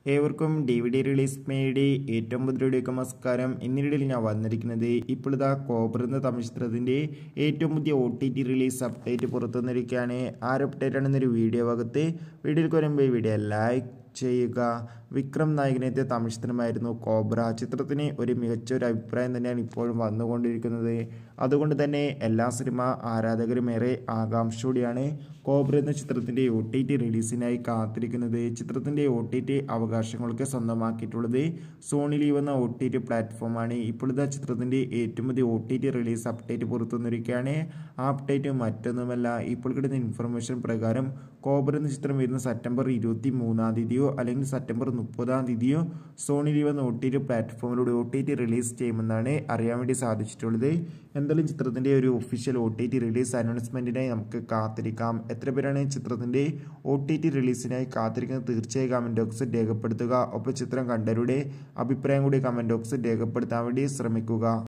ഏവർക്കും D V D release മേടി ഏറ്റവും പുതിയയിലേക്ക് നമസ്കാരം എന്നിടയിൽ ഞാൻ വന്നിരിക്കുന്നത് ഇപ്പോൾ ഇതാ കോബ്ര എന്ന തമിഴ് ചിത്രത്തിൻ്റെ ഏറ്റവും പുതിയ O T T release update പുറത്തു വന്നിരിക്കുകയാണ് ആ ഒരു അപ്ഡേറ്റ് ആണ് ഇന്നൊരു വീഡിയോ ഭാഗത്ത് വീഡിയോയിൽ വരുമ്പോൾ ഈ വീഡിയോ ലൈക്ക് ചെയ്യുക വിക്രം നായകനെത്തിയ തമിഴ് ചിത്രമായിരുന്നു കോബ്ര ചിത്രത്തിന് ഒരു മികച്ച ഒരു അഭിപ്രായം തന്നെയാണ് ഇപ്പോഴും വന്നുകൊണ്ടിരിക്കുന്നത് അതുകൊണ്ട് തന്നെ എല്ലാ സിനിമ ആരാധകരും ഏറെ ആകാംക്ഷയോടെയാണ് കോബ്ര എന്ന ചിത്രത്തിൻ്റെ ഒ ടി ടി റിലീസിനായി കാത്തിരിക്കുന്നത് ചിത്രത്തിൻ്റെ ഒ ടി ടി അവകാശങ്ങൾക്ക് സ്വന്തമാക്കിയിട്ടുള്ളത് സോണി ലീവ് എന്ന ഒ ടി ടി പ്ലാറ്റ്ഫോമാണ് ഇപ്പോഴത്തെ ചിത്രത്തിൻ്റെ ഏറ്റവും പുതിയ O T T release update പുറത്തു വന്നിരിക്കുകയാണ് ആ അപ്ഡേറ്റ് മറ്റൊന്നുമല്ല ഇപ്പോൾ കിട്ടുന്ന ഇൻഫർമേഷൻ പ്രകാരം കോബ്ര എന്ന ചിത്രം വരുന്ന സെപ്റ്റംബർ ഇരുപത്തി മൂന്നാം തീയതിയോ അല്ലെങ്കിൽ സെപ്റ്റംബർ മുപ്പതാം തീയതിയോ സോണി ലീവ് എന്ന ഒ ടി ടി പ്ലാറ്റ്ഫോമിലൂടെ ഒ ടി ടി റിലീസ് ചെയ്യുമെന്നാണ് അറിയാൻ വേണ്ടി സാധിച്ചിട്ടുള്ളത് എന്തായാലും ചിത്രത്തിൻ്റെ ഒരു official O T T release അനൗൺസ്മെൻറ്റിനായി നമുക്ക് കാത്തിരിക്കാം എത്ര പേരാണ് ചിത്രത്തിൻ്റെ ഒ ടി ടി റിലീസിനായി കാത്തിരിക്കുന്നത് തീർച്ചയായും കമൻറ്റ് ബോക്സിൽ രേഖപ്പെടുത്തുക ഒപ്പം ചിത്രം കണ്ടവരുടെ അഭിപ്രായം കൂടി കമൻറ്റ് ബോക്സിൽ രേഖപ്പെടുത്താൻ വേണ്ടി ശ്രമിക്കുക